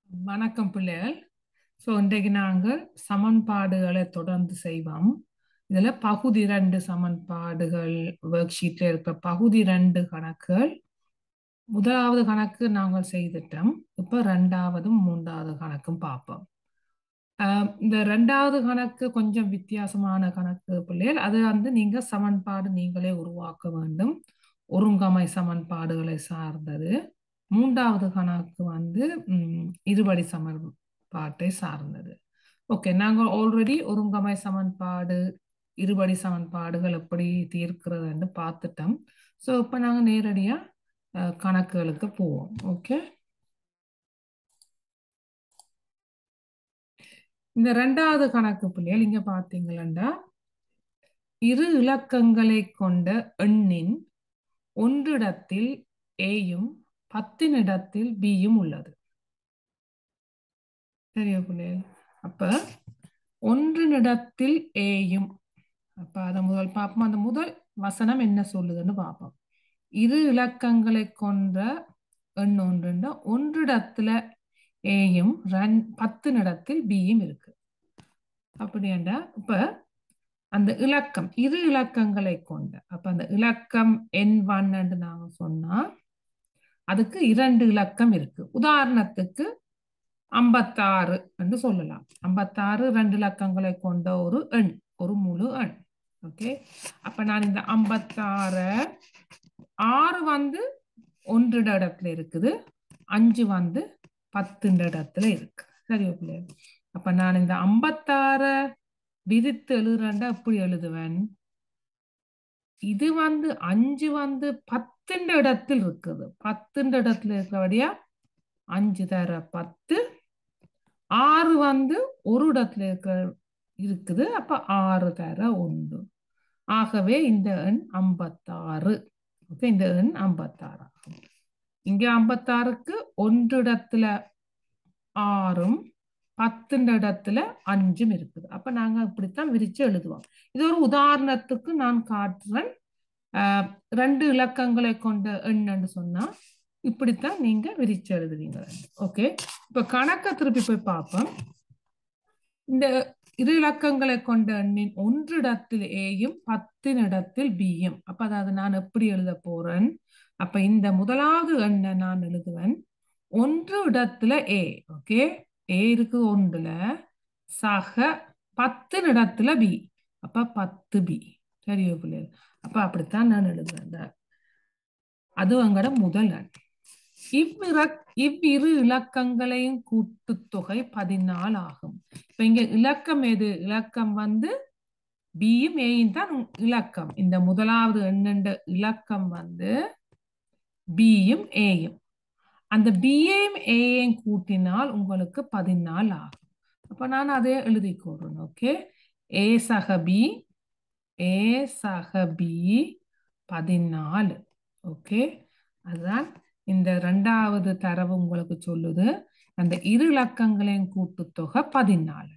வணக்கம் பிள்ளைகள் ஸோ இன்றைக்கு நாங்கள் சமன்பாடுகளை தொடர்ந்து செய்வோம் இதில் பகுதி ரெண்டு சமன்பாடுகள் ஒர்க் ஷீட்டில் இருக்கிற பகுதி ரெண்டு கணக்குகள் முதலாவது கணக்கு நாங்கள் செய்துட்டோம் இப்போ ரெண்டாவதும் மூன்றாவது கணக்கும் பார்ப்போம் ஆஹ் இந்த ரெண்டாவது கணக்கு கொஞ்சம் வித்தியாசமான கணக்கு பிள்ளைகள் அது வந்து நீங்கள் சமன்பாடு நீங்களே உருவாக்க வேண்டும் ஒருங்கமை சமன்பாடுகளை சார்ந்தது மூன்றாவது கணக்கு வந்து ம், இருபடி சமன்பாட்டை சார்ந்தது ஓகே நாங்கள் ஆல்ரெடி ஒருங்கமை சமன்பாடு இருபடி சமன்பாடுகள் எப்படி தீர்க்கிறதுன்னு பார்த்துட்டோம் ஸோ இப்போ நாங்கள் நேரடியாக கணக்குகளுக்கு போவோம் ஓகே இந்த ரெண்டாவது கணக்கு பிள்ளைகள் இங்க பார்த்தீங்களா இரு இலக்கங்களை கொண்ட எண்ணின் ஒன்றிடத்தில் ஏயும் பத்தினிடத்தில் பியும் உள்ளது சரியா பிள்ளைகள் அப்ப ஒன்றினிடத்தில் ஏயும் அப்ப அதை முதல் பார்ப்போம் அந்த முதல் வசனம் என்ன சொல்லுதுன்னு பார்ப்போம் இரு இலக்கங்களை கொண்ட எண் ஒன்றுண்ட ஒன்றிடத்துல ஏயும் ரன் பத்தினிடத்தில் பியும் இருக்கு அப்படியாண்டா இப்ப அந்த இலக்கம் இரு இலக்கங்களை கொண்ட அப்ப அந்த இலக்கம் என் ஒன்னு நாங்க சொன்னா அதுக்கு இரண்டு இலக்கம் இருக்கு உதாரணத்துக்கு ஐம்பத்தாறு என்று சொல்லலாம் ஐம்பத்தாறு ரெண்டு இலக்கங்களை கொண்ட ஒரு எண் ஒரு முழு எண் ஓகே அப்ப நான் இந்த ஐம்பத்தாற ஆறு வந்து ஒன்றிட இடத்துல இருக்குது அஞ்சு வந்து பத்துன்ற இடத்துல இருக்கு சரியா பிள்ளையா அப்ப நான் இந்த ஐம்பத்தாற விரித்து எழுதுறேன்டா எப்படி எழுதுவேன் இது வந்து அஞ்சு வந்து பத்துன்ற இடத்தில் இருக்குது பத்துன்ற இடத்துல இருக்கிறபடியா அஞ்சு தர பத்து ஆறு வந்து ஒரு இடத்துல இருக்கிற இருக்குது அப்ப ஆறு தர ஒன்று ஆகவே இந்த எண் ஐம்பத்தாறு ஓகே இந்த எண் ஐம்பத்தாறு ஆகும் இங்க ஐம்பத்தாறுக்கு ஒன்று இடத்துல ஆறும் பத்துன்ற இடத்துல அஞ்சும் இருக்குது அப்ப நாங்க இப்படித்தான் விரிச்சு எழுதுவோம் இது ஒரு உதாரணத்துக்கு நான் காட்டுறேன் ஆஹ் ரெண்டு இலக்கங்களை கொண்ட எண்ணுன்னு சொன்னா இப்படித்தான் நீங்க விரிச்சு எழுதுவீங்க ஓகே இப்ப கணக்க திருப்பி போய் பார்ப்போம் இந்த இரு இலக்கங்களை கொண்ட எண்ணின் ஒன்றிடத்தில் ஏயும் பத்தினிடத்தில் பியும் அப்ப அதாவது நான் எப்படி எழுத போறேன் அப்ப இந்த முதலாவது எண்ணை நான் எழுதுவேன் ஒன்று இடத்துல ஏ ஓகே ஏ இருக்கு ஒன்றுல சக பத்து இடத்துல பி அப்ப பத்து பி சரியோ பிள்ளைகள் அப்ப அப்படித்தான் நான் எழுதுவேன் அது அங்கட முதல் எண் இவ்விற இவ்விரு இலக்கங்களையும் கூட்டுத்தொகை பதினாலு ஆகும் இப்ப இங்க இலக்கம் எது இலக்கம் வந்து பியும் ஏயும் தான் இலக்கம் இந்த முதலாவது எண்ணெண்ட இலக்கம் வந்து பியும் ஏயும் அந்த பிஏயும் ஏயும் கூட்டினால் உங்களுக்கு பதினாலு ஆகும் அப்ப நான் அதே எழுதி கூறேன் ஓகே ஏ சக பி ஏ சக பி பதினாலு ஓகே அதுதான் இந்த ரெண்டாவது தரவு உங்களுக்கு சொல்லுது அந்த இரு இலக்கங்களையும் கூட்டுத்தொகை பதினாலு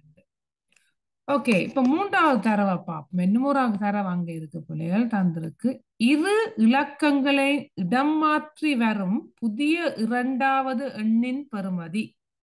ஓகே இப்ப மூன்றாவது தரவை பார்ப்போம் இன்னொரு தரவு அங்க இருக்கு பிள்ளைகள் தந்திருக்கு இரு இலக்கங்களை இடம் மாற்றி வரும் புதிய இரண்டாவது எண்ணின் பெறுமதி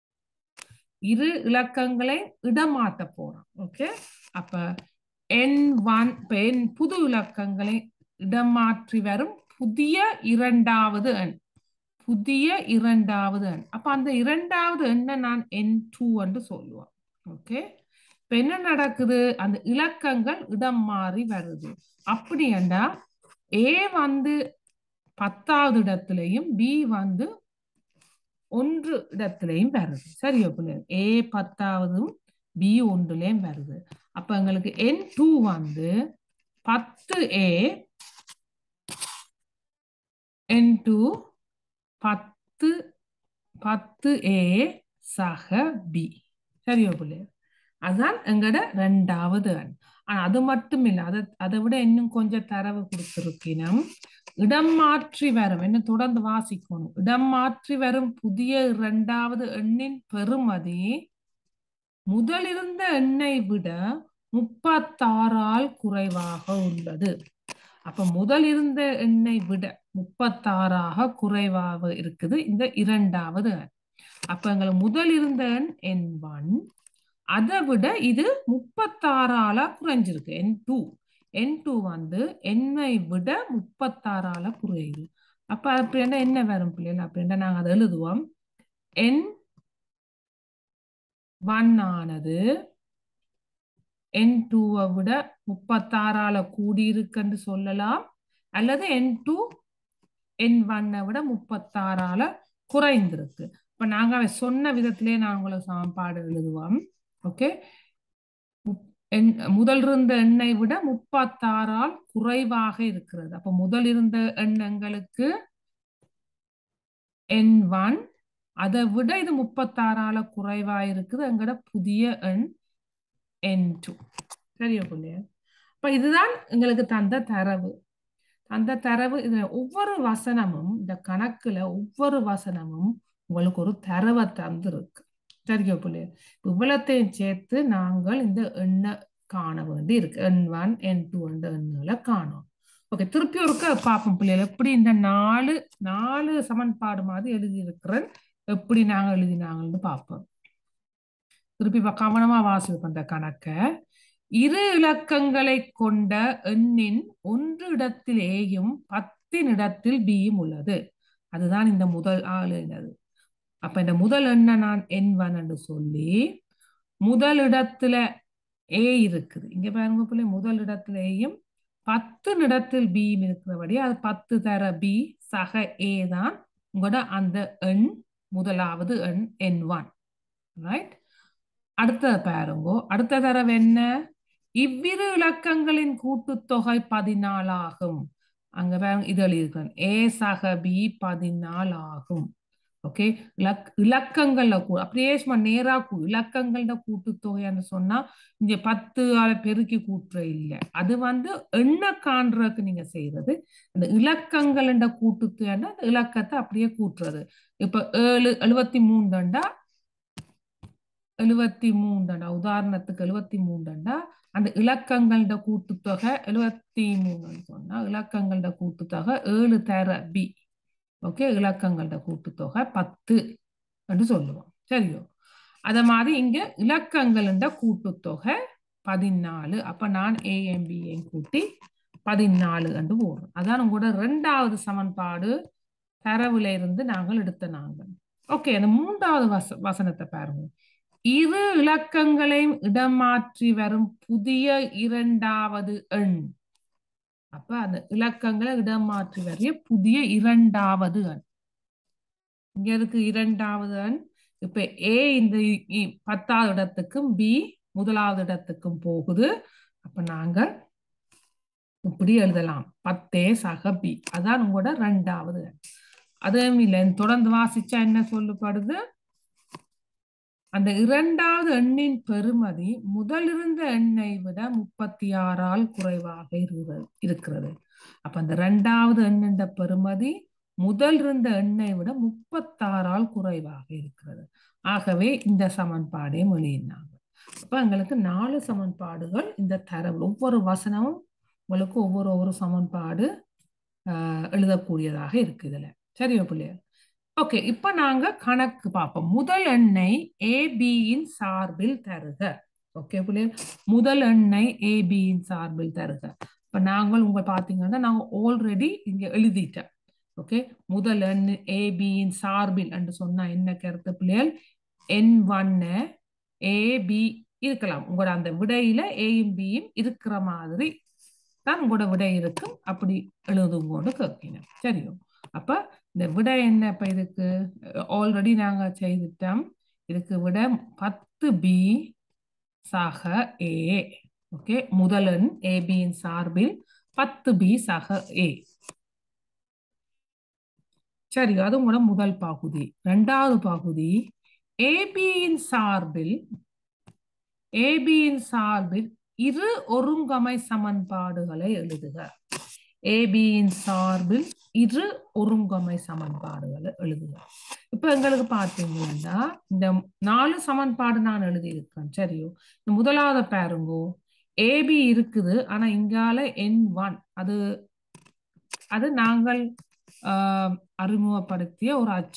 இரு இலக்கங்களை இடம் மாற்ற போறோம் ஓகே அப்ப என் ஒன் இப்ப என் புது இலக்கங்களை இடம் மாற்றி வரும் புதிய இரண்டாவது எண் புதிய இரண்டாவது எண் அப்ப அந்த இரண்டாவது எண்ணை நான் என் டூ என்று சொல்லுவோம் ஓகே இப்ப என்ன நடக்குது அந்த இலக்கங்கள் இடம் மாறி வருது அப்படி என்றா ஏ வந்து பத்தாவது இடத்துலையும் பி வந்து ஒன்று இடத்துலையும் வருது சரியோ பிள்ளைங்க ஏ பத்தாவதும் பி ஒன்றுலையும் வருது அப்ப எங்களுக்கு என் டூ வந்து பத்து ஏ என் டூ பத்து பத்து ஏ சக பி சரியோ பிள்ளைங்க அதுதான் எங்கட ரெண்டாவது எண் ஆனா அது மட்டும் இல்லை அதை அதை விட இன்னும் கொஞ்சம் தரவு கொடுத்திருக்கணும் இடம் மாற்றி வரும் என்ன தொடர்ந்து வாசிக்கணும் இடம் மாற்றி வரும் புதிய இரண்டாவது எண்ணின் பெறுமதி முதலிருந்த எண்ணை விட முப்பத்தாறால் குறைவாக உள்ளது அப்ப முதல் இருந்த எண்ணை விட முப்பத்தாறாக குறைவாக இருக்குது இந்த இரண்டாவது எண் அப்ப எங்களுக்கு முதல் இருந்த எண் என் ஒன் அதை விட இது முப்பத்தாறால குறைஞ்சிருக்கு என் டூ என் டூ வந்து என்னை விட முப்பத்தாறால குறையுது அப்ப அப்படின்னா என்ன வரும் பிள்ளைகள் அப்படின்னா நாங்க அதை எழுதுவோம் என் ஒன் ஆனது என் டூவை விட முப்பத்தாறால கூடியிருக்குன்னு சொல்லலாம் அல்லது என் டூ என் ஒன்னை விட முப்பத்தாறால குறைந்திருக்கு இப்ப நாங்க அவன் சொன்ன விதத்திலே நான் உங்களுக்கு சமன்பாடு எழுதுவோம் ஓகே முதல் இருந்த எண்ணை விட முப்பத்தாறால் குறைவாக இருக்கிறது அப்ப முதல் இருந்த எண்ணங்களுக்கு எண் ஒன் அதை விட இது முப்பத்தாறால குறைவா இருக்குது எங்கட புதிய எண் என் டூ சரியா பிள்ளையா அப்ப இதுதான் எங்களுக்கு தந்த தரவு அந்த தரவு இதுல ஒவ்வொரு வசனமும் இந்த கணக்குல ஒவ்வொரு வசனமும் உங்களுக்கு ஒரு தரவை தந்திருக்கு சரியா பிள்ளையா இவ்வளத்தையும் சேர்த்து நாங்கள் இந்த எண்ணை காண வேண்டி இருக்கு எண் ஒன் என் டூ என்ற எண்ணுகளை காணும் ஓகே திருப்பி ஒருக்க பார்ப்போம் பிள்ளைகள் எப்படி இந்த நாலு நாலு சமன்பாடு மாதிரி எழுதி இருக்கிறேன் எப்படி நாங்க எழுதினாங்கன்னு பார்ப்போம் திருப்பி கவனமா வாசிப்போம் அந்த கணக்கை இரு இலக்கங்களை கொண்ட எண்ணின் ஒன்று இடத்தில் ஏயும் பத்தின் இடத்தில் பியும் உள்ளது அதுதான் இந்த முதல் ஆளுனது அப்ப இந்த முதல் எண்ணை நான் என் ஒன் என்று சொல்லி முதல் இடத்துல ஏ இருக்குது இங்க பாருங்க பிள்ளை முதல் இடத்துல ஏயும் பத்து இடத்தில் பியும் இருக்கிறபடி அது பத்து தர பி சக ஏ தான் உங்களோட அந்த எண் முதலாவது எண் என் ஒன் ரைட் அடுத்தது பாருங்கோ அடுத்த தரவு என்ன இவ்விரு இலக்கங்களின் கூட்டுத்தொகை பதினாலு ஆகும் அங்க பாருங்க இது எழுதியிருக்கிறேன் ஏ சக பி பதினாலு ஆகும் ஓகே இலக் இலக்கங்கள்ல கூ அப்படியே சும்மா நேரா கூ இலக்கங்கள்ட கூட்டுத்தொகைன்னு சொன்னா இங்க பத்து பெருக்கி கூட்டுற இல்லை அது வந்து எண்ண காண்றதுக்கு நீங்க செய்யறது அந்த இலக்கங்கள்ட கூட்டுத்தொகைன்னா அந்த இலக்கத்தை அப்படியே கூட்டுறது இப்ப ஏழு எழுபத்தி மூணுண்டா எழுபத்தி மூணுண்டா உதாரணத்துக்கு எழுபத்தி மூணுண்டா அந்த இலக்கங்களோட கூட்டுத்தொகை எழுபத்தி மூணுன்னு சொன்னா இலக்கங்களோட கூட்டுத்தொகை ஏழு தர பி ஓகே இலக்கங்களோட கூட்டுத்தொகை பத்து என்று சொல்லுவோம் சரியோ அத மாதிரி இங்க இலக்கங்களோட கூட்டுத்தொகை பதினாலு அப்ப நான் ஏஎம்பிஏ கூட்டி பதினாலு என்று போடுறோம் அதான் உங்களோட ரெண்டாவது சமன்பாடு தரவுல இருந்து நாங்கள் எடுத்த நாங்கள் ஓகே அந்த மூன்றாவது வச வசனத்தை பாருங்க இரு இலக்கங்களையும் இடம் மாற்றி வரும் புதிய இரண்டாவது எண் அப்ப அந்த இலக்கங்களை இடம் மாற்றி வரைய புதிய இரண்டாவது எண் இங்க இருக்கு இரண்டாவது எண் இப்ப ஏ இந்த பத்தாவது இடத்துக்கும் பி முதலாவது இடத்துக்கும் போகுது அப்ப நாங்க இப்படி எழுதலாம் பத்தே சக பி அதான் உங்களோட ரெண்டாவது எண் அதுவும் இல்லை தொடர்ந்து வாசிச்சா என்ன சொல்லப்படுது அந்த இரண்டாவது எண்ணின் பெருமதி முதல் இருந்த எண்ணை விட முப்பத்தி ஆறால் குறைவாக இருக்கிறது அப்ப அந்த இரண்டாவது எண்ணின் பெருமதி முதல் இருந்த எண்ணை விட முப்பத்தாறால் குறைவாக இருக்கிறது ஆகவே இந்த சமன்பாடே மொழியினாங்க அப்ப எங்களுக்கு நாலு சமன்பாடுகள் இந்த தரவு ஒவ்வொரு வசனமும் உங்களுக்கு ஒவ்வொரு ஒவ்வொரு சமன்பாடு ஆஹ் எழுதக்கூடியதாக இருக்கு இதுல சரியோ பிள்ளையர் ஓகே இப்ப நாங்க கணக்கு பார்ப்போம் முதல் எண்ணை ஏபியின் சார்பில் தருக ஓகே பிள்ளையர் முதல் எண்ணை ஏபியின் சார்பில் தருக இப்ப நாங்கள் உங்க பாத்தீங்கன்னா நாங்க ஆல்ரெடி இங்க எழுதிட்டோம் ஓகே முதல் எண் ஏபியின் சார்பில் என்று சொன்னா என்ன கருத்து பிள்ளைகள் என் ஒன்னு ஏபி இருக்கலாம் உங்களோட அந்த விடையில ஏயும் பியும் இருக்கிற மாதிரி தான் உங்களோட விடை இருக்கும் அப்படி எழுதுங்கன்னு கேட்கணும் சரியோ அப்ப இந்த விடை என்ன இப்ப இதுக்கு ஆல்ரெடி நாங்க செய்துட்டோம் இதுக்கு விட பத்து பி சக ஏ ஓகே முதலன் ஏபியின் சார்பில் பத்து பி சக ஏ சரி அது உங்களோட முதல் பகுதி ரெண்டாவது பகுதி ஏபியின் சார்பில் ஏபியின் சார்பில் இரு ஒருங்கமை சமன்பாடுகளை எழுதுக ஏபியின் சார்பில் இரு ஒருங்கமை சமன்பாடுகளை எழுதுக இப்ப எங்களுக்கு பார்த்தீங்கன்னா இந்த நாலு சமன்பாடு நான் எழுதியிருக்கேன் சரியோ இந்த முதலாவது பாருங்கோ ஏபி இருக்குது ஆனா இங்கால என் ஒன் அது அது நாங்கள் ஆஹ் அறிமுகப்படுத்திய ஒரு அச்சரம்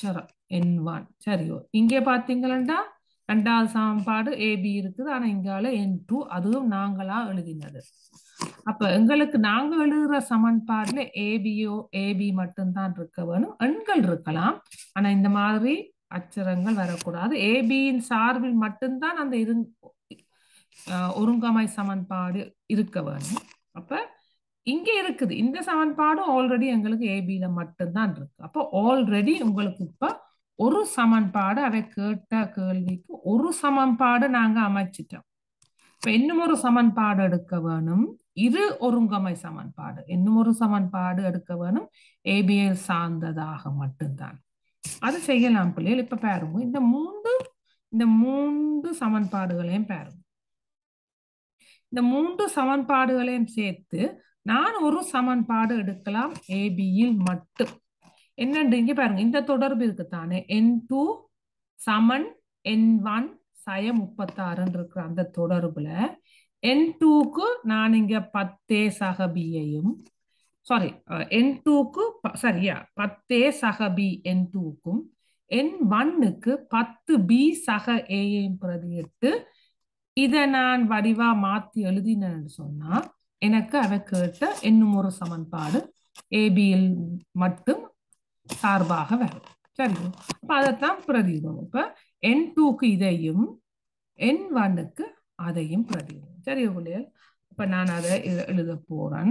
என் ஒன் சரியோ இங்கே பார்த்தீங்களா ரெண்டாவது சமன்பாடு ஏபி இருக்குது ஆனா இங்கால என் டூ அதுவும் நாங்களா எழுதினது அப்ப எங்களுக்கு நாங்க எழுதுற சமன்பாடுல ஏபியோ ஏபி மட்டும்தான் இருக்க வேணும் எண்கள் இருக்கலாம் ஆனா இந்த மாதிரி அச்சரங்கள் வரக்கூடாது ஏபியின் சார்பில் மட்டும்தான் அந்த இரு அஹ் ஒருங்கமை சமன்பாடு இருக்க வேணும் அப்ப இங்க இருக்குது இந்த சமன்பாடு ஆல்ரெடி எங்களுக்கு ஏபியில மட்டும்தான் இருக்கு அப்போ ஆல்ரெடி உங்களுக்கு இப்ப ஒரு சமன்பாடு அவை கேட்ட கேள்விக்கு ஒரு சமன்பாடு நாங்க அமைச்சிட்டோம் இப்ப இன்னும் ஒரு சமன்பாடு எடுக்க வேணும் இரு ஒருங்கமை சமன்பாடு இன்னும் ஒரு சமன்பாடு எடுக்க வேணும் ஏபிஎல் சார்ந்ததாக மட்டும்தான் அது செய்யலாம் பிள்ளைகள் இப்ப பாருங்க இந்த மூன்று இந்த மூன்று சமன்பாடுகளையும் பாருங்க இந்த மூன்று சமன்பாடுகளையும் சேர்த்து நான் ஒரு சமன்பாடு எடுக்கலாம் ஏபியில் மட்டும் என்னண்டு இங்க பாருங்க இந்த தொடர்பு இருக்குத்தானே என் டூ சமன் என் ஒன் சய முப்பத்தாறுன்னு இருக்கிற அந்த தொடர்புல என் டூக்கு நான் இங்க பத்தே சக பியையும் சாரி என் டூக்கு சரியா பத்தே சக பி என் டூக்கும் என் ஒன்னுக்கு பத்து பி சக ஏயையும் பிரதியிட்டு இதை நான் வடிவா மாத்தி எழுதினேன்னு சொன்னா எனக்கு அவ கேட்ட இன்னும் ஒரு சமன்பாடு ஏபிஎல் மட்டும் சார்பாக வரும் சரி அப்ப அதைத்தான் பிரதியிடும் இப்ப என் டூக்கு இதையும் என் ஒன்னுக்கு அதையும் பிரதியிடும் சரி பிள்ளைகள் இப்ப நான் அதை எ- எழுத போறேன்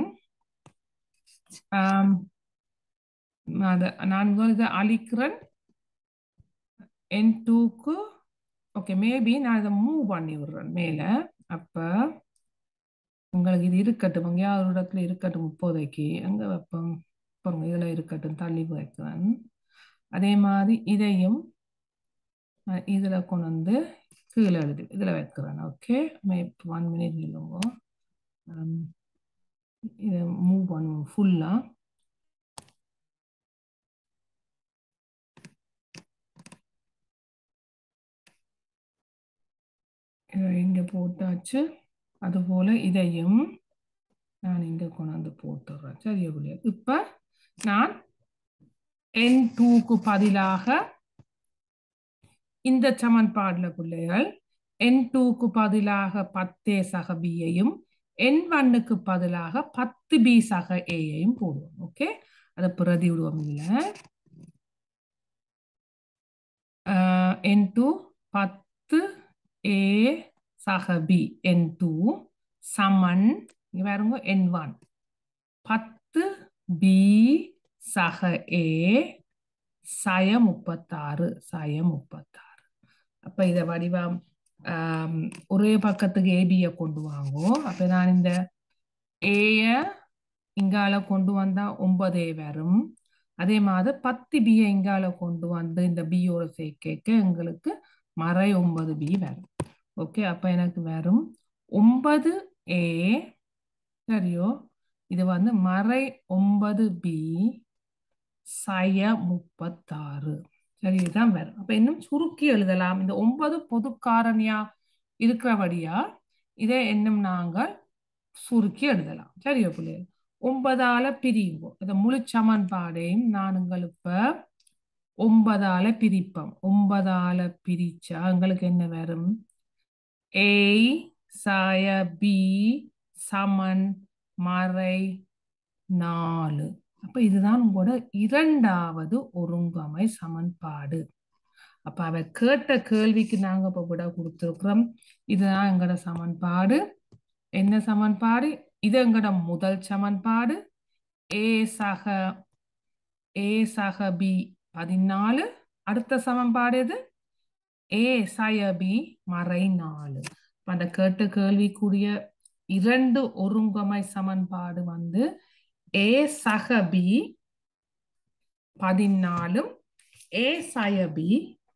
ஆம், அத நான் இதை அழிக்கிறேன் என் டூக்கு ஓகே மேபி நான் இதை மூவ் பண்ணி விடுறேன் மேல அப்ப உங்களுக்கு இது இருக்கட்டும் எங்கேயாவது ஒரு இடத்துல இருக்கட்டும் இப்போதைக்கு எங்க வைப்போம் பாருங்க இதுல இருக்கட்டும் தள்ளி வைக்கிறேன் அதே மாதிரி இதையும் நான் இதுல கொண்டு வந்து கீழே எழுதி இதுல வைக்கிறேன் ஓகே மே ஒன் மினிட் இல்லைங்க இதை மூவ் பண்ணுவோம் ஃபுல்லா இதை இங்க போட்டாச்சு அதுபோல இதையும் நான் இங்க கொண்டாந்து போட்டுடுறேன் சரியா புள்ளியா இப்ப நான் என் டூக்கு பதிலாக இந்த சமன்பாடுல பிள்ளைகள் என் டூக்கு பதிலாக பத்தே சக பியையும் என் ஒன்னுக்கு பதிலாக பத்து பி சக ஏயையும் போடுவோம் ஓகே அதை பிரதி விடுவோம் இல்லை என் டூ பத்து ஏ சக பி என் டூ சமன் இங்க பாருங்க என் ஒன் பத்து பி சக ஏ சய முப்பத்தாறு சய முப்பத்தாறு அப்ப இத வடிவம் ஆம், ஒரே பக்கத்துக்கு ஏபிய கொண்டு வாங்கோ அப்ப நான் இந்த ஏய இங்கால கொண்டு வந்தா ஒன்பது ஏ வரும் அதே மாதிரி பத்து பிய இங்கால கொண்டு வந்து இந்த பியோட சேர்க்க எங்களுக்கு மறை ஒன்பது பி வரும் ஓகே அப்ப எனக்கு வரும் ஒன்பது ஏ சரியோ இது வந்து மறை ஒன்பது பி சய முப்பத்தாறு சரி இதுதான் வரும் அப்ப இன்னும் சுருக்கி எழுதலாம் இந்த ஒன்பது பொது காரணியா இருக்கிறபடியா இதை இன்னும் நாங்கள் சுருக்கி எழுதலாம் சரியா பிள்ளைகள் ஒன்பதால பிரிவோம் இந்த முழு சமன்பாடையும் நானுங்கள் இப்ப ஒன்பதால பிரிப்போம் ஒன்பதால பிரிச்சா எங்களுக்கு என்ன வரும் ஏ சாய பி சமன் மறை நாலு அப்ப இதுதான் உங்களோட இரண்டாவது ஒருங்கமை சமன்பாடு அப்ப அவ கேட்ட கேள்விக்கு நாங்க இப்ப விட கொடுத்துருக்கிறோம் இதுதான் எங்களோட சமன்பாடு என்ன சமன்பாடு இது எங்களோட முதல் சமன்பாடு ஏ சக ஏ சக பி பதினாலு அடுத்த சமன்பாடு எது ஏ சய பி மறை நாலு அப்ப அந்த கேட்ட கேள்விக்குரிய இரண்டு ஒருங்கமை சமன்பாடு வந்து ஏ சக பி பதினாலும் ஏ சய பி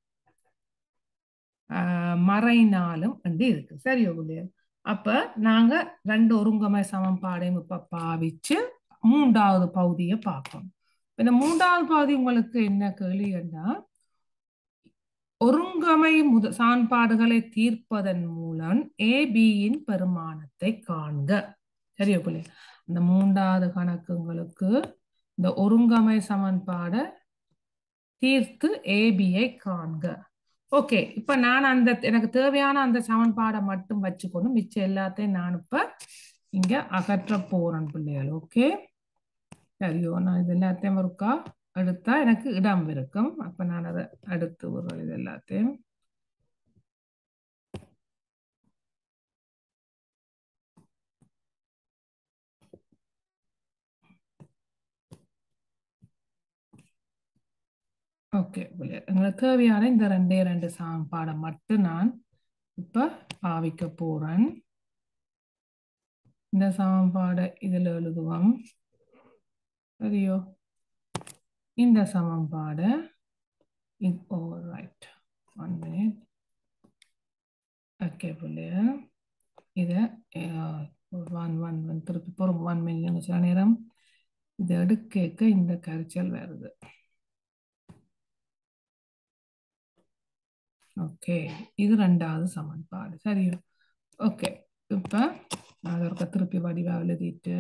மறை நாலும் வந்து இருக்கு சரி ஓகுலியர் அப்ப நாங்க ரெண்டு ஒருங்கமை சமன்பாடையும் இப்ப பாவிச்சு மூன்றாவது பகுதியை பார்ப்போம் இந்த மூன்றாவது பகுதி உங்களுக்கு என்ன கேள்வின்னா ஒருங்கமை முத சான்பாடுகளை தீர்ப்பதன் மூலம் ஏபியின் பெருமானத்தை காண்க சரியா பிள்ளை அந்த மூன்றாவது கணக்குங்களுக்கு இந்த ஒருங்கமை சமன்பாடை தீர்த்து ஏபியை காண்க ஓகே இப்ப நான் அந்த எனக்கு தேவையான அந்த சமன்பாடை மட்டும் வச்சுக்கொண்டு மிச்சம் எல்லாத்தையும் நான் இப்ப இங்க அகற்ற போறேன் பிள்ளைகள் ஓகே சரியோ நான் இது எல்லாத்தையும் இருக்கா எடுத்தா எனக்கு இடம் இருக்கும் அப்ப நான் அதை அடுத்து விடுறேன் இது எல்லாத்தையும் ஓகே எங்களுக்கு தேவையான இந்த ரெண்டே ரெண்டு சாம்பாடை மட்டும் நான் இப்ப பாவிக்க போறேன் இந்த சமன்பாடை இதுல எழுதுவோம் சரியோ இந்த சமன்பாடை ரைட் ஒன் மினிட் ஓகே பிள்ளைய இதை ஒன் ஒன் ஒன் திருப்பி போகிறோம் ஒன் மில்லியன் சில நேரம் இதை எடுக்க இந்த கரைச்சல் வருது ஓகே இது ரெண்டாவது சமன்பாடு சரியோ ஓகே இப்போ நான் அதற்கு திருப்பி வடிவாக எழுதிட்டு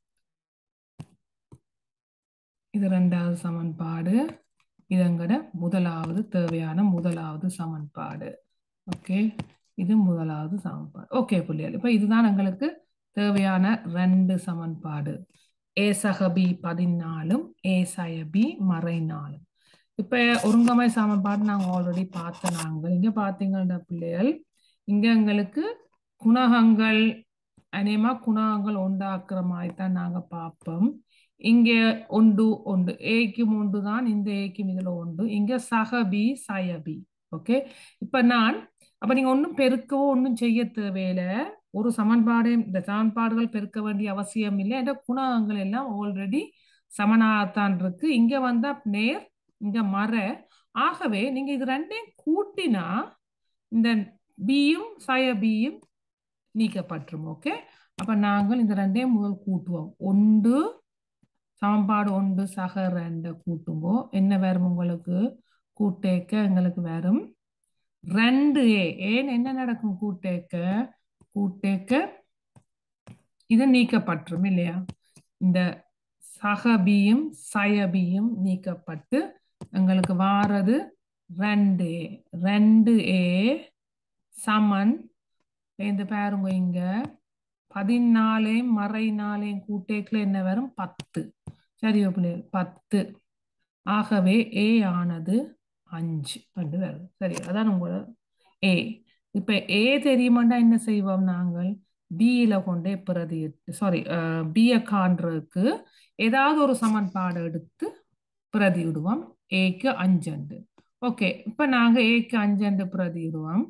இது ரெண்டாவது சமன்பாடு இதங்கட முதலாவது தேவையான முதலாவது சமன்பாடு ஓகே இது முதலாவது சமன்பாடு ஓகே புள்ளியல் இப்போ இதுதான் எங்களுக்கு தேவையான ரெண்டு சமன்பாடு ஏ சக பி பதினாலும் ஏ சய பி மறை நாலும் இப்ப ஒருங்கமை சமன்பாடு நாங்க ஆல்ரெடி பார்த்த நாங்கள் இங்க பாத்தீங்கன்னா பிள்ளைகள் இங்க எங்களுக்கு குணகங்கள் அநேகமா குணகங்கள் உண்டாக்குற மாதிரி தான் நாங்க பார்ப்போம் இங்க ஒன்று ஒன்று ஏக்கும் ஒன்று தான் இந்த ஏக்கும் இதுல ஒன்று இங்க சக பி சய பி ஓகே இப்ப நான் அப்ப நீங்க ஒன்றும் பெருக்கவோ ஒன்றும் செய்ய தேவையில்ல ஒரு சமன்பாடு இந்த சமன்பாடுகள் பெருக்க வேண்டிய அவசியம் இல்லை என்ற குணகங்கள் எல்லாம் ஆல்ரெடி சமனாகத்தான் இருக்கு இங்க வந்தா நேர் இங்க மர ஆகவே நீங்க இது ரெண்டையும் கூட்டினா இந்த பியும் சய பியும் நீக்கப்பட்டுரும் ஓகே அப்ப நாங்கள் இந்த ரெண்டையும் முதல் கூட்டுவோம் ஒன்று சமன்பாடு ஒன்று சக ரெண்டை கூட்டும்போ என்ன வரும் உங்களுக்கு கூட்டேக்க எங்களுக்கு வரும் ரெண்டு ஏ ஏன் என்ன நடக்கும் கூட்டேக்க கூட்டேக்க இது நீக்கப்பட்டுரும் இல்லையா இந்த சகபியும் சயபியும் நீக்கப்பட்டு எங்களுக்கு வாரது ரெண்டு ஏ ரெண்டு ஏ சமன் இந்த பாருங்க இங்க பதினாலையும் மறை நாளையும் கூட்டேக்கில் என்ன வரும் பத்து சரியோ பிள்ளைகள் பத்து ஆகவே ஏ ஆனது அஞ்சு ரெண்டு வருது சரி அதான் உங்களோட ஏ இப்ப ஏ தெரியுமாண்டா என்ன செய்வோம் நாங்கள் பியில கொண்டே பிரதி சாரி பிய காண்றதுக்கு ஏதாவது ஒரு சமன்பாடு எடுத்து பிரதி விடுவோம் ஏக்கு அஞ்சண்டு ஓகே இப்ப நாங்க ஏக்கு அஞ்சண்டு பிரதி விடுவோம்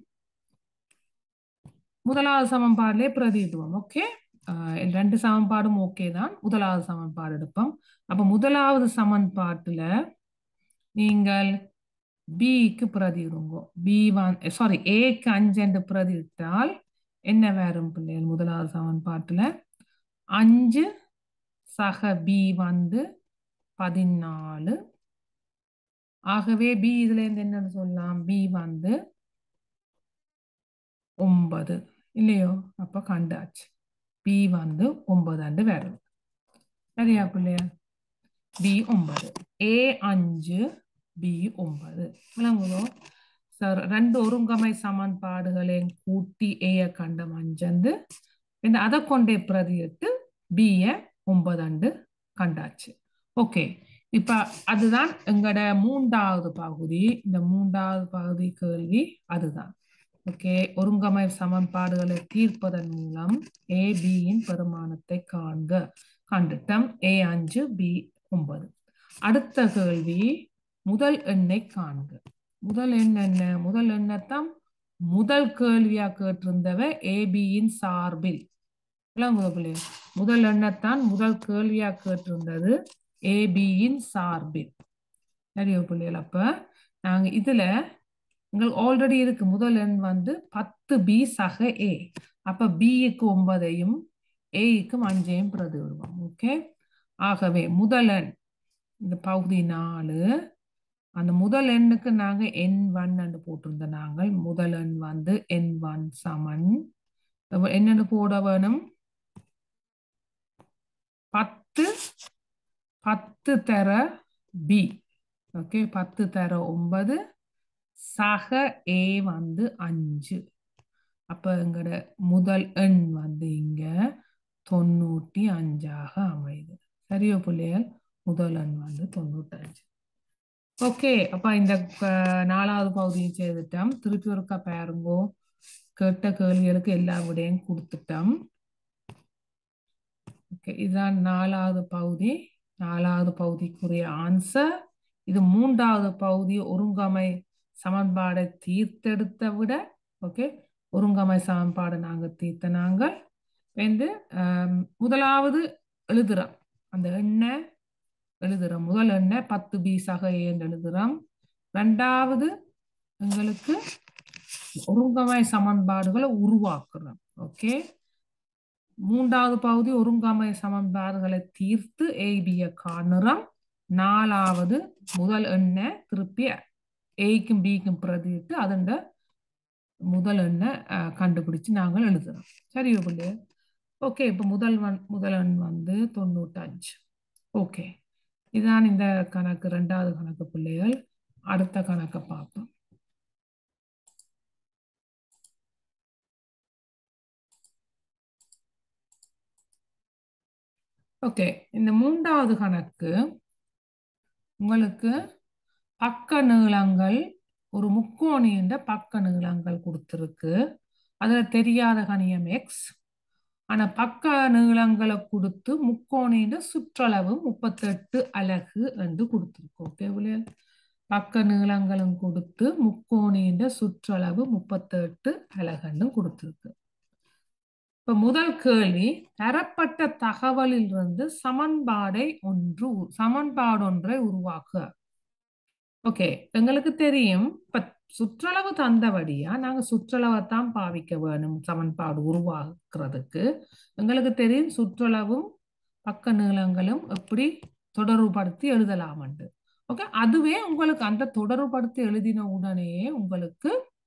முதலாவது சமன்பாடுலே பிரதியிடுவோம் ஓகே ரெண்டு சமன்பாடும் ஓகே தான் முதலாவது சமன்பாடு எடுப்போம் அப்ப முதலாவது சமன்பாட்டுல நீங்கள் பிக்கு பிரதியிடுங்க பி வன் சாரி ஏக்கு அஞ்சு பிரதியிட்டால் என்ன வரும் பிள்ளைகள் முதலாவது சமன்பாட்டுல அஞ்சு சக பி வந்து பதினாலு ஆகவே பி இதுல இருந்து என்னன்னு சொல்லலாம் பி வந்து ஒன்பது இல்லையோ அப்ப கண்டாச்சு பி வந்து ஒன்பது அண்டு வருது சரியா பிள்ளையா பி ஒன்பது ஏ அஞ்சு பி ஒன்பது விளங்குதோ சார் ரெண்டு ஒருங்கமை சமன்பாடுகளையும் கூட்டி ஏய கண்டம் அஞ்சந்து இந்த அதை கொண்டே பிரதியிட்டு பிய ஒன்பது அண்டு கண்டாச்சு ஓகே இப்ப அதுதான் எங்கட மூன்றாவது பகுதி இந்த மூன்றாவது பகுதி கேள்வி அதுதான் ஓகே ஒருங்கமை சமன்பாடுகளை தீர்ப்பதன் மூலம் ஏ பியின் பெருமானத்தை காண்க கண்டுட்டம் ஏ அஞ்சு பி ஒன்பது அடுத்த கேள்வி முதல் எண்ணை காண்க முதல் எண் என்ன முதல் எண்ணத்தான் முதல் கேள்வியா கேட்டிருந்தவ ஏபியின் சார்பில் விளங்குதே முதல் எண்ணத்தான் முதல் கேள்வியா கேட்டிருந்தது ஏபியின் சார்பில் சரியோ பிள்ளைகள் அப்ப நாங்க இதுல உங்களுக்கு ஆல்ரெடி இருக்கு முதல் எண் வந்து பத்து பி சக ஏ அப்ப பிக்கு ஒன்பதையும் ஏக்கும் அஞ்சையும் பிரதி விடுவோம் ஓகே ஆகவே முதல் எண் இந்த பகுதி நாலு அந்த முதல் எண்ணுக்கு நாங்க என் ஒன் போட்டிருந்தோம் நாங்கள் முதல் எண் வந்து என் ஒன் சமன் என்னன்னு போட வேணும் பத்து பத்து தர பி ஓகே பத்து தர ஒன்பது சக ஏ வந்து அஞ்சு அப்போ எங்கட முதல் எண் வந்து இங்க தொண்ணூற்றி அஞ்சாக அமையுது சரியோ பிள்ளைகள் முதல் எண் வந்து தொண்ணூற்றஞ்சு ஓகே அப்ப இந்த அஹ், நாலாவது பகுதியும் செய்துட்டோம் திருப்பி ஒருக்கா பாருங்கோ கேட்ட கேள்விகளுக்கு எல்லா விடையும் கொடுத்துட்டோம் ஓகே இதுதான் நாலாவது பகுதி நாலாவது பகுதிக்குரிய ஆன்சர் இது மூன்றாவது பகுதி ஒருங்கமை சமன்பாடை தீர்த்தெடுத்த விட ஓகே ஒருங்கமை சமன்பாடு நாங்க தீர்த்த நாங்கள் வந்து ஆம், முதலாவது எழுதுறோம் அந்த எண்ணை எழுதுறோம் முதல் எண்ணை பத்து பீஸாக ஏன் எழுதுறோம் ரெண்டாவது எங்களுக்கு ஒருங்கமை சமன்பாடுகளை உருவாக்குறோம் ஓகே மூன்றாவது பகுதி ஒருங்கமை சமன்பாடுகளை தீர்த்து ஏபிய காணுறோம் நாலாவது முதல் எண்ணை திருப்பி ஏக்கும் பிக்கும் பிரதிட்டு அதன் முதல் எண்ணை அஹ், கண்டுபிடிச்சு நாங்கள் எழுதுறோம் சரியோ பிள்ளைய ஓகே இப்போ முதல் வன் முதல் எண் வந்து தொண்ணூற்றஞ்சு ஓகே இதான் இந்த கணக்கு ரெண்டாவது கணக்கு பிள்ளைகள் அடுத்த கணக்கை பார்ப்போம் ஓகே இந்த மூன்றாவது கணக்கு உங்களுக்கு பக்க நீளங்கள் ஒரு முக்கோணின்ற பக்க நீளங்கள் கொடுத்துருக்கு அதுல தெரியாத கணியம் எக்ஸ் ஆனா பக்க நீளங்களை கொடுத்து முக்கோணின்ற சுற்றளவு முப்பத்தெட்டு அலகு என்று கொடுத்துருக்கு ஓகே பிள்ளைகள்? பக்க நீளங்களும் கொடுத்து முக்கோணின்ற சுற்றளவு முப்பத்தெட்டு அலகுன்னு கொடுத்துருக்கு இப்ப முதல் கேள்வி தரப்பட்ட தகவலிலிருந்து சமன்பாடை ஒன்று உ- சமன்பாடு ஒன்றை உருவாக்குக ஓகே எங்களுக்கு தெரியும் இப்ப சுற்றளவு தந்தபடியா நாங்க சுற்றளவை தான் பாவிக்க வேணும் சமன்பாடு உருவாக்குறதுக்கு எங்களுக்கு தெரியும் சுற்றளவும் பக்க நீளங்களும் எப்படி தொடர்புபடுத்தி எழுதலாம்ண்டு ஓகே அதுவே உங்களுக்கு அந்த தொடர்புபடுத்தி எழுதின உடனே உங்களுக்கு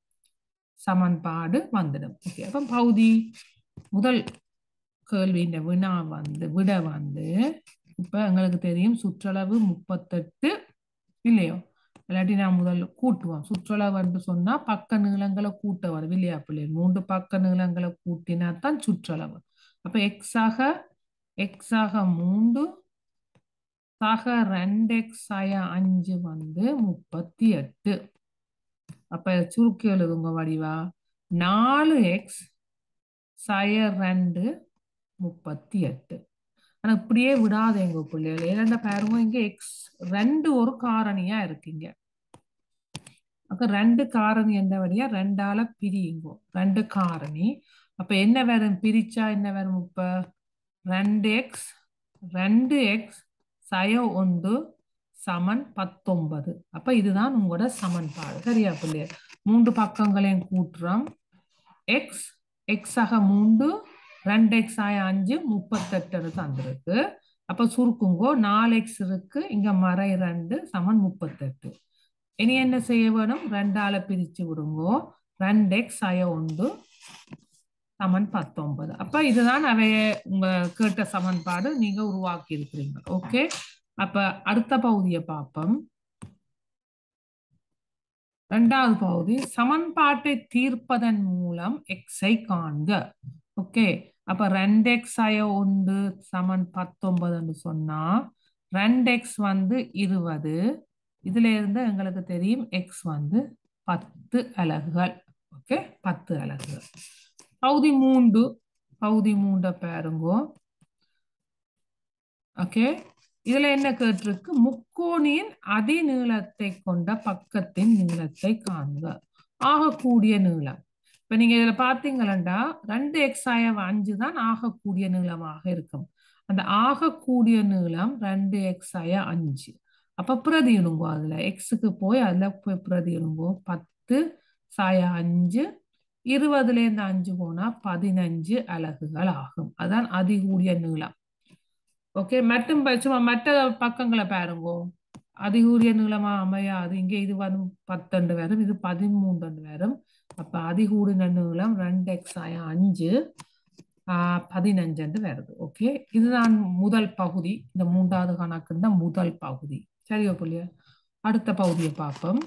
சமன்பாடு வந்துடும் ஓகே அப்ப பகுதி முதல் கேள்வியின் வினா வந்து விட வந்து இப்ப எங்களுக்கு தெரியும் சுற்றளவு முப்பத்தெட்டு இல்லையோ இல்லாட்டி நான் முதல்ல கூட்டுவோம் சுற்றளவு என்று சொன்னா பக்க நீளங்களை கூட்ட வரும் இல்லையா பிள்ளை மூன்று பக்க நீளங்களை கூட்டினா தான் சுற்றளவு அப்ப எக்ஸாக எக்ஸாக மூன்று சக ரெண்டு எக்ஸ் ஆய அஞ்சு வந்து முப்பத்தி எட்டு அப்ப சுருக்கி எழுதுங்க வடிவா நாலு எக்ஸ் சய ரெண்டு முப்பத்தி எட்டு ஆனா இப்படியே விடாதேங்க பிள்ளைகள் ஏன்னா பாருங்க இங்க எக்ஸ் ரெண்டு ஒரு காரணியா இருக்குங்க அப்ப ரெண்டு காரணி என்ன வழியா ரெண்டால பிரியுங்கோ ரெண்டு காரணி அப்ப என்ன வரும் பிரிச்சா என்ன வரும் இப்ப ரெண்டு எக்ஸ் ரெண்டு எக்ஸ் சய ஒன்று சமன் பத்தொன்பது அப்ப இதுதான் உங்களோட சமன்பாடு சரியா பிள்ளைய மூன்று பக்கங்களையும் கூட்டுறோம் எக்ஸ் எக்ஸ் ஆக மூன்று ரெண்டு எக்ஸ் ஆய அஞ்சு முப்பத்தெட்டு தந்திருக்கு அப்ப சுருக்குங்கோ நாலு எக்ஸ் இருக்கு இங்க மறை ரெண்டு சமன் முப்பத்தெட்டு இனி என்ன செய்ய வேணும் ரெண்டால பிரிச்சு விடுங்கோ ரெண்டு எக்ஸ் ஆய ஒன்று சமன் பத்தொன்பது அப்ப இதுதான் அவைய உங்க கேட்ட சமன்பாடு நீங்க உருவாக்கி இருக்கிறீங்க ஓகே அப்ப அடுத்த பகுதியை பார்ப்போம் இரண்டாவது பகுதி சமன்பாட்டை தீர்ப்பதன் மூலம் எக்ஸை காண்க ஓகே அப்ப ரெண்டு எக்ஸ் ஆய ஒன்று சமன் பத்தொன்பதுன்னு சொன்னா ரெண்டு எக்ஸ் வந்து இருபது இதுல இருந்து எங்களுக்கு தெரியும் எக்ஸ் வந்து பத்து அலகுகள் ஓகே பத்து அலகுகள் பகுதி மூன்று பகுதி மூண்ட பாருங்கோ ஓகே இதுல என்ன கேட்டிருக்கு முக்கோணியின் அதிநீளத்தை கொண்ட பக்கத்தின் நீளத்தை காண்க ஆகக்கூடிய நீளம் இப்ப நீங்க இதுல பாத்தீங்களா ரெண்டு எக்ஸ் ஆய அஞ்சு தான் ஆகக்கூடிய நீளமாக இருக்கும் அந்த ஆகக்கூடிய நீளம் ரெண்டு எக்ஸ் ஆய அஞ்சு அப்ப பிரதியிடுங்கோ அதுல எக்ஸுக்கு போய் அதுல போய் பிரதியிடுங்கோ பத்து சாய அஞ்சு இருபதுல இருந்து அஞ்சு போனா பதினஞ்சு அலகுகள் ஆகும் அதான் அதிகூடிய நீளம் ஓகே மட்டும் ப- சும்மா மற்ற பக்கங்களை பாருங்கோ அதிகூடிய நீளமா அமையாது இங்க இது வந்து பத்தண்டு வரும் இது பதிமூன்று வரும் அப்ப அதிகூடின நீளம் ரெண்டு எக்ஸ் ஆய அஞ்சு ஆஹ் பதினஞ்சு வருது ஓகே இதுதான் முதல் பகுதி இந்த மூன்றாவது கணக்கு தான் முதல் பகுதி சரியோ புள்ளியா அடுத்த பகுதியை பார்ப்போம்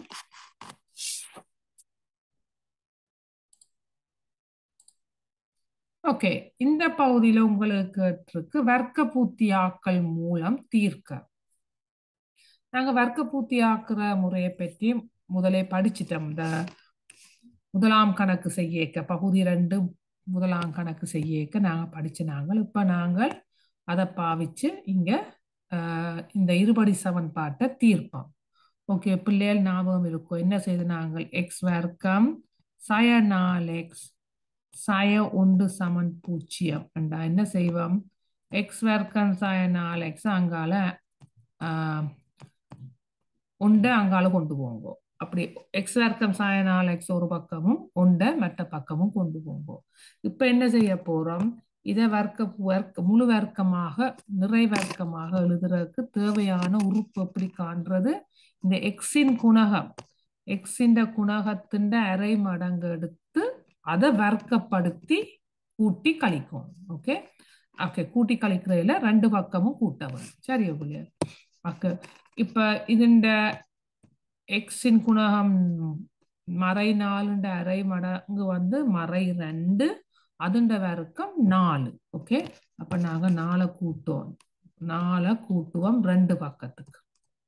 ஓகே இந்த பகுதியில உங்களுக்கு இருக்கு வர்க்க பூர்த்தியாக்கல் மூலம் தீர்க்க நாங்க வர்க்க பூர்த்தியாக்குற முறையை பற்றி முதலே படிச்சிட்டோம் இந்த முதலாம் கணக்கு செய்யக்க பகுதி ரெண்டு முதலாம் கணக்கு செய்யக்க நாங்க படிச்சு நாங்கள் இப்ப நாங்கள் அதை பாவிச்சு இங்க ஆஹ், இந்த இருபடி சமன்பாட்டை தீர்ப்போம் ஓகே பிள்ளைகள் ஞாபகம் இருக்கும் என்ன செய்து நாங்கள் எக்ஸ் வர்க்கம் சய நாலு எக்ஸ் சய ஒன்று சமன் பூஜ்ஜியம் என்றா என்ன செய்வோம் எக்ஸ் வர்க்கம் சய நாலு எக்ஸ் அங்கால ஆஹ், உண்டை அங்கால கொண்டு போங்க அப்படி எக்ஸ் வர்க்கம் சாய நாலு எக்ஸ் ஒரு பக்கமும் உண்டை மற்ற பக்கமும் கொண்டு போங்க இப்ப என்ன செய்ய போறோம் இதை வர்க்க வர்க்க முழு வர்க்கமாக நிறை வர்க்கமாக எழுதுறதுக்கு தேவையான உறுப்பு எப்படி காண்றது இந்த எக்ஸின் குணகம் எக்ஸின் குணகத்தின் அரை மடங்கு எடுத்து அதை வர்க்கப்படுத்தி கூட்டி கழிக்கும் ஓகே ஓகே கூட்டி கழிக்கிறதுல ரெண்டு பக்கமும் கூட்ட வரும் சரியா பிள்ளையா ஓகே இப்ப இதுண்ட எக்ஸின் குணகம் மறை நாலுண்ட அரை மடங்கு வந்து மறை ரெண்டு அதுண்ட வர்க்கம் நாலு ஓகே அப்ப நாங்க நாலை கூட்டுவோம் நாலை கூட்டுவோம் ரெண்டு பக்கத்துக்கு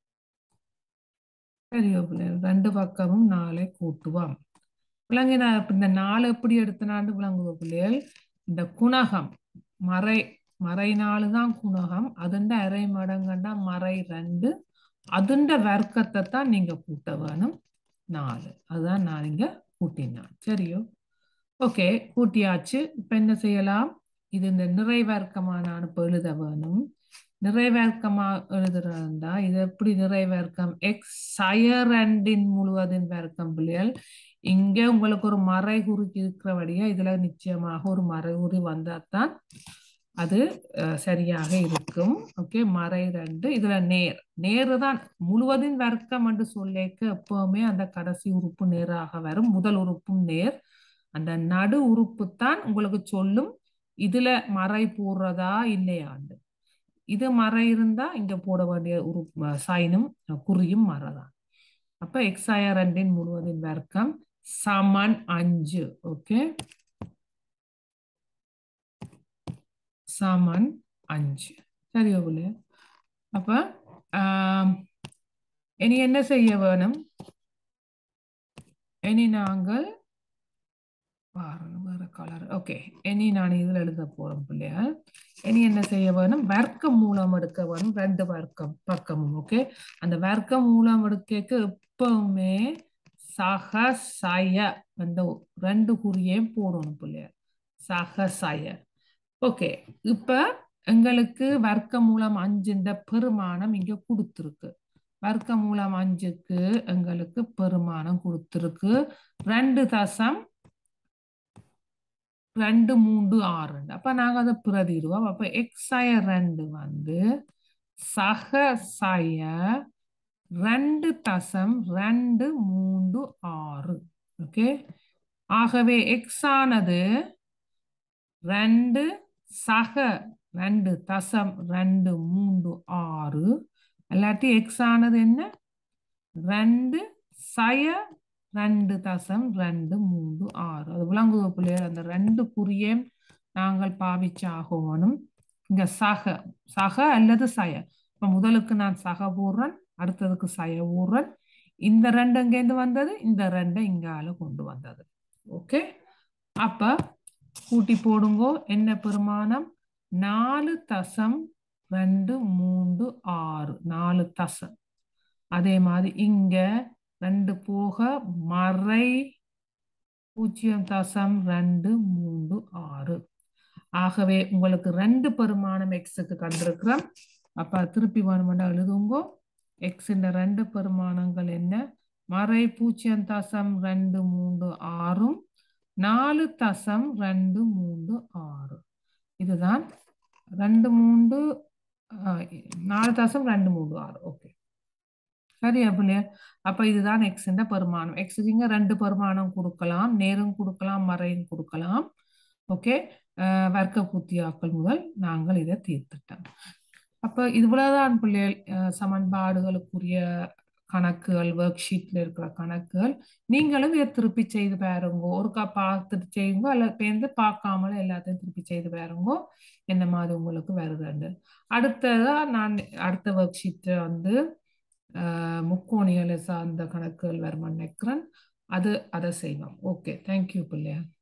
சரியோ பிள்ளைகள் ரெண்டு பக்கமும் நாலை கூட்டுவோம் விளங்கினா இப்ப இந்த நாலு எப்படி எடுத்தனாண்டு விளங்குவ பிள்ளைகள் இந்த குணகம் மறை மறை நாலு தான் குணகம் அதுண்ட அரை மடங்கண்டா மறை ரெண்டு அதுண்ட வர்க்கத்தை தான் நீங்க கூட்ட வேணும் நாலு அதுதான் நான் இங்க கூட்டினான் சரியோ ஓகே கூட்டியாச்சு இப்ப என்ன செய்யலாம் இது இந்த நிறைவர்க்கமா நான் இப்ப எழுத வேணும் நிறைவர்க்கமா எழுதுறதா இது எப்படி நிறைவர்க்கம் எக்ஸ் சயரண்டின் முழுவதின் வர்க்கம் பிள்ளைகள் இங்க உங்களுக்கு ஒரு மறைகுறி இருக்கிறபடியா இதுல நிச்சயமாக ஒரு மறைகுறி வந்தாதான் அது அஹ், சரியாக இருக்கும் ஓகே மறை ரெண்டு இதுல நேர் நேரு தான் முழுவதின் வர்க்கம் என்று சொல்லிக்க எப்பவுமே அந்த கடைசி உறுப்பு நேராக வரும் முதல் உறுப்பும் நேர் அந்த நடு உறுப்பு தான் உங்களுக்கு சொல்லும் இதுல மறை போடுறதா இல்லையாண்டு இது மறை இருந்தா இங்க போட வேண்டிய உறுப்பு சைனும் குறியும் மறைதான் அப்ப எக்ஸாய ரெண்டின் முழுவதின் வர்க்கம் சமன் அஞ்சு ஓகே சமன் அஞ்சு சரி ஓகுல அப்ப ஆம், இனி என்ன செய்ய வேணும் இனி நாங்கள் பாருங்க வேற கலர் ஓகே இனி நான் இதுல எழுத போறோம் பிள்ளையா இனி என்ன செய்ய வேணும் வர்க்கம் மூலம் எடுக்க வேணும் ரெண்டு வர்க்கம் பக்கமும் ஓகே அந்த வர்க்கம் மூலம் எடுக்க எப்பவுமே சக சய அந்த ரெண்டு குறியையும் போடணும் பிள்ளையா சக சய ஓகே இப்ப எங்களுக்கு வர்க்க மூலம் அஞ்சுன்ற பெருமானம் இங்க கொடுத்துருக்கு வர்க்க மூலம் அஞ்சுக்கு எங்களுக்கு பெருமானம் கொடுத்துருக்கு ரெண்டு தசம் ரெண்டு மூன்று ஆறு அப்ப நாங்க அதை பிரதிடுவோம் அப்ப எக்ஸய ரெண்டு வந்து சக சய ரெண்டு தசம் ரெண்டு மூன்று ஆறு ஓகே ஆகவே எக்ஸ் ஆனது ரெண்டு சக ரெண்டு தசம் ரெண்டு மூன்று ஆறு இல்லாட்டி எக்ஸ் ஆனது என்ன ரெண்டு சய ரெண்டு தசம் ரெண்டு மூன்று ஆறு அது விளங்குவ பிள்ளையர் அந்த ரெண்டு குறியையும் நாங்கள் பாவிச்சாகணும் இங்க சக சக அல்லது சய இப்ப முதலுக்கு நான் சக போடுறேன் அடுத்ததுக்கு சய போடுறேன் இந்த ரெண்டு எங்கேருந்து வந்தது இந்த ரெண்டை இங்கால கொண்டு வந்தது ஓகே அப்ப கூட்டி போடுங்கோ என்ன பெருமானம் நாலு தசம் ரெண்டு மூன்று ஆறு நாலு தசம் அதே மாதிரி இங்க ரெண்டு போக மறை பூஜ்ஜியம் தசம் ரெண்டு மூன்று ஆறு ஆகவே உங்களுக்கு ரெண்டு பெருமானம் எக்ஸுக்கு கண்டிருக்கிறோம் அப்ப திருப்பி வேணுமெண்டா எழுதுங்கோ எக்ஸ் ரெண்டு பெருமானங்கள் என்ன மறை பூஜ்ஜியம் தசம் ரெண்டு மூன்று ஆறும் நாலு தசம் ரெண்டு மூன்று ஆறு இதுதான் ரெண்டு மூன்று ஆஹ், நாலு தசம் ரெண்டு மூன்று ஆறு ஓகே சரி அப்படியே அப்ப இதுதான் எக்ஸ் பெருமானம் எக்ஸுக்கு இங்க ரெண்டு பெருமானம் கொடுக்கலாம் நேரும் கொடுக்கலாம் மறையும் கொடுக்கலாம் ஓகே வர்க்க பூர்த்தியாக்கள் முதல் நாங்கள் இதை தீர்த்துட்டோம் அப்ப இவ்வளவுதான் பிள்ளைகள் அஹ், சமன்பாடுகளுக்குரிய கணக்குகள் ஒர்க் ஷீட்ல இருக்கிற கணக்குகள் நீங்களும் இதை திருப்பி செய்து பாருங்க ஒருக்கா பார்த்துட்டு செய்யுங்க அல்ல பேருந்து பார்க்காமல எல்லாத்தையும் திருப்பி செய்து பாருங்க என்ன மாதிரி உங்களுக்கு வருதுண்டு அடுத்ததா நான் அடுத்த ஒர்க் ஷீட்டை வந்து அஹ், முக்கோணிகளை சார்ந்த கணக்குகள் வருமான்னு நினைக்கிறேன் அது அதை செய்வோம் ஓகே தேங்க்யூ பிள்ளையா